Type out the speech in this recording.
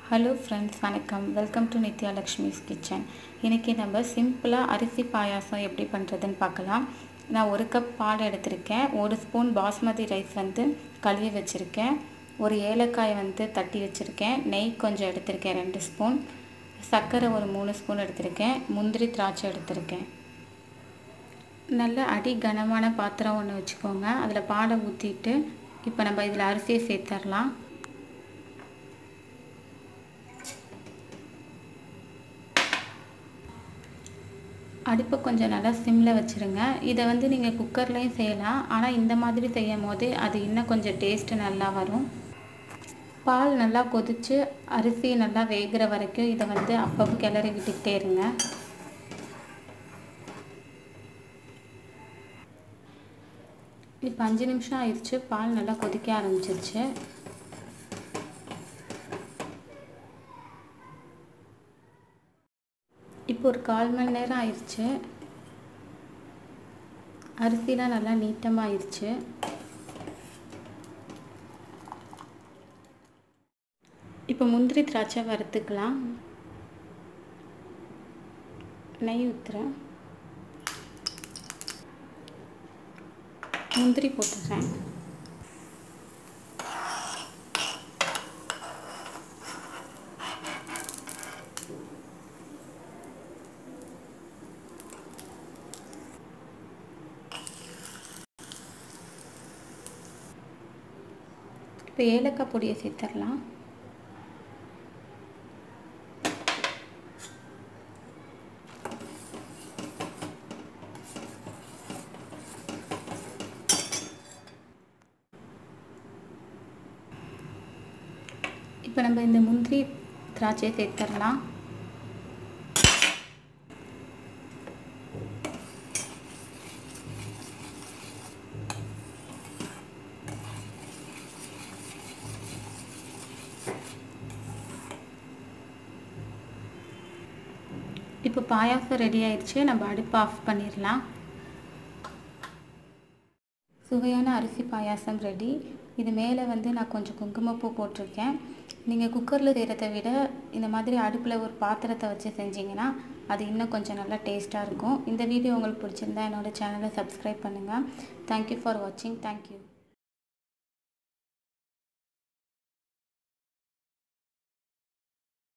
hello friends வணக்கம் welcome to Nithya Lakshmi's kitchen இன்றைக்கி நம்ம சிம்பிளாக அரிசி பாயாசம் எப்படி பண்ணுறதுன்னு பார்க்கலாம் நான் ஒரு கப் பால் எடுத்திருக்கேன் ஒரு ஸ்பூன் பாஸ்மதி ரைஸ் வந்து கழுவி வச்சுருக்கேன் ஒரு ஏலக்காய் வந்து தட்டி வச்சுருக்கேன் நெய் கொஞ்சம் எடுத்திருக்கேன் ரெண்டு ஸ்பூன் சர்க்கரை ஒரு மூணு ஸ்பூன் எடுத்திருக்கேன் முந்திரி திராட்சை எடுத்திருக்கேன் நல்ல அடி கனமான பாத்திரம் ஒன்று வச்சுக்கோங்க அதில் பாலை ஊற்றிட்டு இப்போ நம்ம இதில் அரிசியை சேர்த்துடலாம் அடுப்பை கொஞ்சம் நல்லா சிம்மில் வச்சுருங்க இதை வந்து நீங்கள் குக்கர்லேயும் செய்யலாம் ஆனால் இந்த மாதிரி செய்யும் போது அது இன்னும் கொஞ்சம் டேஸ்ட்டு நல்லா வரும் பால் நல்லா கொதித்து அரிசி நல்லா வேகிற வரைக்கும் இதை வந்து அப்பப்போ கிளறி விட்டுக்கிட்டே இருங்க இப்போ அஞ்சு நிமிஷம் ஆயிடுச்சு பால் நல்லா கொதிக்க ஆரம்பிச்சிருச்சு இப்போ ஒரு கால் மணி நேரம் ஆயிடுச்சு அரிசிலாம் நல்லா நீட்டமாக ஆயிடுச்சு இப்போ முந்திரி திராட்சை வறுத்துக்கலாம் நெய் ஊற்றுறேன் முந்திரி போட்டுடுறேன் இப்போ ஏலக்காய் பொடியை சேர்த்துடலாம் இப்போ நம்ம இந்த முந்திரி திராட்சையை சேர்த்துடலாம் இப்போ பாயாசம் ரெடி ஆயிடுச்சு நம்ம அடுப்பு ஆஃப் பண்ணிடலாம் சுவையான அரிசி பாயாசம் ரெடி இது மேலே வந்து நான் கொஞ்சம் குங்குமப்பூ போட்டிருக்கேன் நீங்கள் குக்கரில் செய்கிறத விட இந்த மாதிரி அடுப்பில் ஒரு பாத்திரத்தை வச்சு செஞ்சிங்கன்னா அது இன்னும் கொஞ்சம் நல்லா டேஸ்ட்டாக இருக்கும் இந்த வீடியோ உங்களுக்கு பிடிச்சிருந்தா என்னோடய சேனலை சப்ஸ்கிரைப் பண்ணுங்கள் தேங்க்யூ ஃபார் வாட்சிங் தேங்க்யூ